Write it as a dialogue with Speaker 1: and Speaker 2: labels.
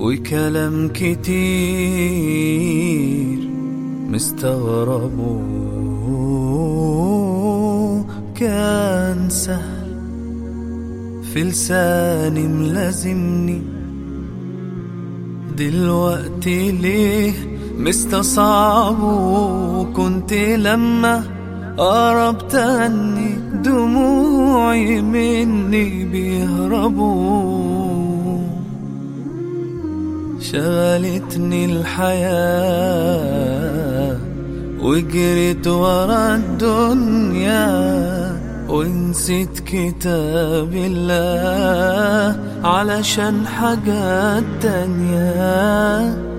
Speaker 1: وكلام كتير مستغربه كان سهل في لساني ملازمني دلوقتي ليه مستصعبه كنت لما قربت عني دموعي مني بيهربوا شغلتني الحياة وجريت ورا الدنيا ونسيت كتاب الله علشان حاجات تانية